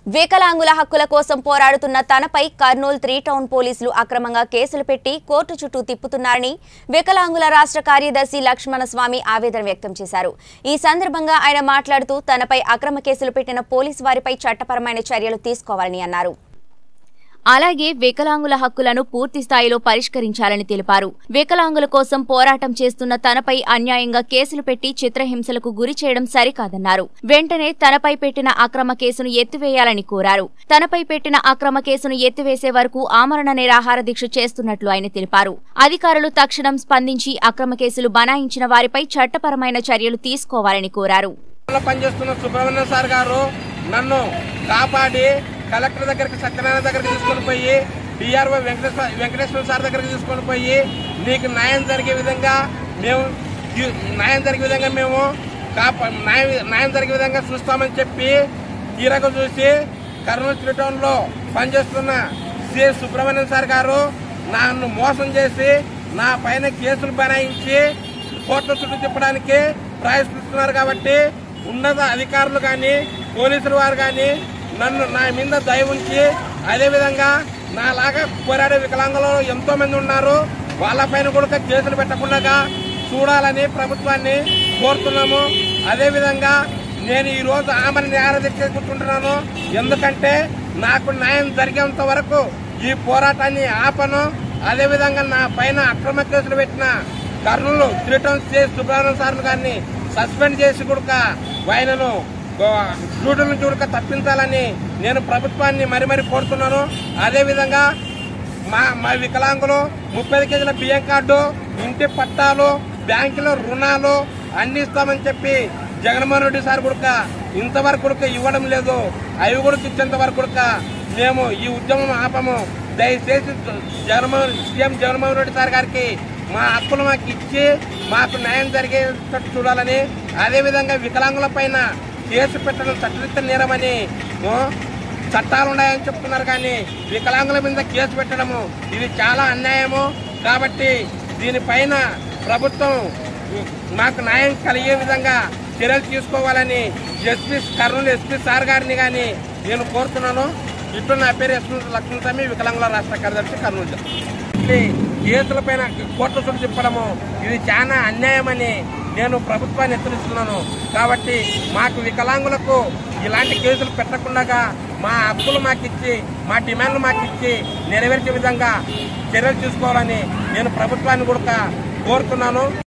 వికలాంగుల హక్కుల కోసం పోరాడుతున్న తనపై కర్నూలు త్రీ టౌన్ పోలీసులు అక్రమంగా కేసులు పెట్టి కోర్టు చుట్టూ తిప్పుతున్నారని వికలాంగుల రాష్ట్ర కార్యదర్శి లక్ష్మణ స్వామి ఆవేదన వ్యక్తం చేశారు ఈ సందర్భంగా ఆయన మాట్లాడుతూ తనపై అక్రమ కేసులు పెట్టిన పోలీసు వారిపై చట్టపరమైన చర్యలు తీసుకోవాలని అన్నారు అలాగే వికలాంగుల హక్కులను పూర్తి స్థాయిలో పరిష్కరించాలని తెలిపారు వికలాంగుల కోసం పోరాటం చేస్తున్న తనపై అన్యాయంగా కేసులు పెట్టి చిత్రహింసలకు గురి చేయడం సరికాదన్నారు వెంటనే తనపై పెట్టిన అక్రమ కేసును ఎత్తివేయాలని కోరారు తనపై పెట్టిన అక్రమ కేసును ఎత్తివేసే వరకు ఆమరణ నిరాహార దీక్ష చేస్తున్నట్లు ఆయన తెలిపారు అధికారులు తక్షణం స్పందించి అక్రమ కేసులు బనాయించిన వారిపై చట్టపరమైన చర్యలు తీసుకోవాలని కోరారు లో పనిచేస్తున్న సుబ్రహ్మణ్యం సార్ గారు నన్ను కాపాడి కలెక్టర్ దగ్గరికి సత్యనారాయణ దగ్గరికి తీసుకొని పోయి డిఆర్ఓ వెంకటేశ్వర వెంకటేశ్వర సార్ దగ్గరికి తీసుకొని పోయి నీకు న్యాయం జరిగే విధంగా మేము తీ- న్యాయం జరిగే విధంగా మేము కాపా న్యాయం న్యాయం జరిగే విధంగా చూస్తామని చెప్పి తీరక చూసి కర్నూలు త్రీ టౌన్లో పనిచేస్తున్న సి సుబ్రహ్మణ్యం సార్ గారు నన్ను మోసం చేసి నా పైన కేసులు బనాయించి కోర్టు చుట్టూ తిప్పడానికి ప్రయత్నిస్తున్నారు కాబట్టి ఉన్నత అధికారులు కానీ పోలీసుల వారు కానీ నన్ను నా మీద దయ ఉంచి అదేవిధంగా నాలాగా పోరాడే వికలాంగులు ఎంతో మంది ఉన్నారు వాళ్ళపైన కూడా కేసులు పెట్టకుండా చూడాలని ప్రభుత్వాన్ని కోరుతున్నాము అదేవిధంగా నేను ఈ రోజు ఆమెను న్యాయదీక్ష కూర్చుంటున్నాను ఎందుకంటే నాకు న్యాయం జరిగేంత వరకు ఈ పోరాటాన్ని ఆపను అదేవిధంగా నా పైన అక్రమ కేసులు పెట్టిన Kurnool three town C S Subrahmanyam sir గారిని సస్పెండ్ చేసి కూడా ఆయనను డ్యూటీ నుంచి కూడా తప్పించాలని నేను ప్రభుత్వాన్ని మరి మరి కోరుతున్నాను అదేవిధంగా మా మా వికలాంగులు ముప్పై కేజీల బియ్యం కార్డు ఇంటి పట్టాలు బ్యాంకులో రుణాలు అన్ని ఇస్తామని చెప్పి జగన్మోహన్ రెడ్డి సార్ కూడా ఇంతవరకు కూడా ఇవ్వడం లేదు అవి కూడా ఇచ్చేంత వరకు కూడా మేము ఈ ఉద్యమం ఆపము దయచేసి జగన్మోహన్ సీఎం జగన్మోహన్ రెడ్డి సార్ గారికి మా హక్కులు మాకు ఇచ్చి మాకు న్యాయం జరిగేటట్టు చూడాలని అదేవిధంగా వికలాంగుల పైన కేసు పెట్టడం చట్టరీత్య నేరమని ఓ, చట్టాలు ఉన్నాయని చెప్తున్నారు కానీ వికలాంగుల మీద కేసు పెట్టడము ఇది చాలా అన్యాయము కాబట్టి దీనిపైన ప్రభుత్వం మాకు న్యాయం కలిగే విధంగా చర్యలు తీసుకోవాలని ఎస్పీ కర్నూలు ఎస్పీ సార్ గారిని కానీ నేను కోరుతున్నాను ఇట్లు నా పేరు ఎస్ లక్ష్మణస్వామి వికలాంగుల రాష్ట్ర కార్యదర్శి కర్నూలు జిల్లా. ఈ కేసులపైన కోర్టు చుట్టూ తిప్పడము ఇది చాలా అన్యాయమని నేను ప్రభుత్వాన్ని హెచ్చరిస్తున్నాను కాబట్టి మాకు వికలాంగులకు ఇలాంటి కేసులు పెట్టకుండా మా హక్కులు మాకు ఇచ్చి మా డిమాండ్లు మాకు ఇచ్చి నెరవేర్చే విధంగా చర్యలు తీసుకోవాలని నేను ప్రభుత్వాన్ని కూడా కోరుతున్నాను